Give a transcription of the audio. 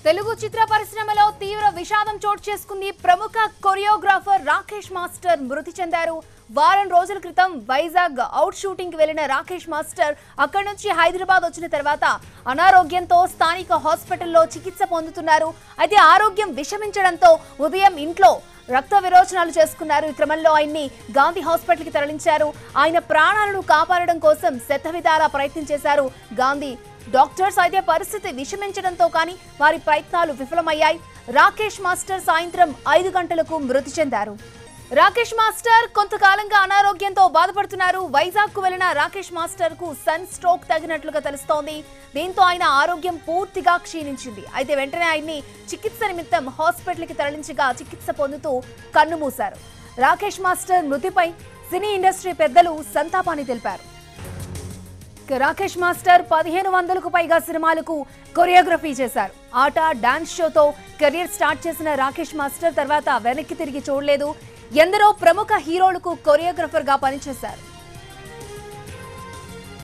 తెలుగు చిత్ర పరిశ్రమలో తీవ్ర విషాదం చోటు చేసుకుంది ప్రముఖ కొరియోగ్రాఫర్ రాకేష్ మాస్టర్ మృతి చెందారు వారం రోజుల క్రితం వైజాగ్ అవుట్ షూటింగ్ కి వెళ్లిన రాకేష్ మాస్టర్ అక్కడి నుంచి హైదరాబాద్ వచ్చిన తర్వాత అనారోగ్యంతో స్థానిక హాస్పిటల్లో చికిత్స పొందుతున్నారు అయితే ఆరోగ్యం విషమించడంతో ఉదయం ఇంట్లో రక్త విరోచనాలు చేసుకున్నారు ఈ క్రమంలో ఆయన్ని గాంధీ హాస్పిటల్ కి తరలించారు ఆయన ప్రాణాలను కాపాడడం కోసం శతవిధాలా ప్రయత్నం చేశారు గాంధీ డాక్టర్స్ అయితే పరిస్థితి విషమించడంతో కానీ వారి ప్రయత్నాలు విఫలమయ్యాయి రాకేష్ మాస్టర్ సాయంత్రం ఐదు గంటలకు మృతి చెందారు రాకేష్ మాస్టర్ కొంతకాలంగా అనారోగ్యంతో బాధపడుతున్నారు వైజాగ్ కు వెళ్లిన రాకేష్ మాస్టర్ కు సన్ స్ట్రోక్ తగినట్లుగా తెలుస్తోంది దీంతో ఆయన ఆరోగ్యం పూర్తిగా క్షీణించింది అయితే వెంటనే ఆయన్ని చికిత్స నిమిత్తం హాస్పిటల్ కి తరలించగా చికిత్స పొందుతూ కన్నుమూశారు రాకేష్ మాస్టర్ మృతిపై సినీ ఇండస్ట్రీ పెద్దలు సంతాపాన్ని తెలిపారు ఇక రాకేష్ మాస్టర్ పదిహేను వందలకు పైగా సినిమాలకు కొరియోగ్రఫీ చేశారు ఆట డాన్స్ షోతో కెరీర్ స్టార్ట్ చేసిన రాకేష్ మాస్టర్ తర్వాత వెనక్కి తిరిగి చూడలేదు ఎందరో ప్రముఖ హీరోలకు కొరియోగ్రఫర్ గా పనిచేశారు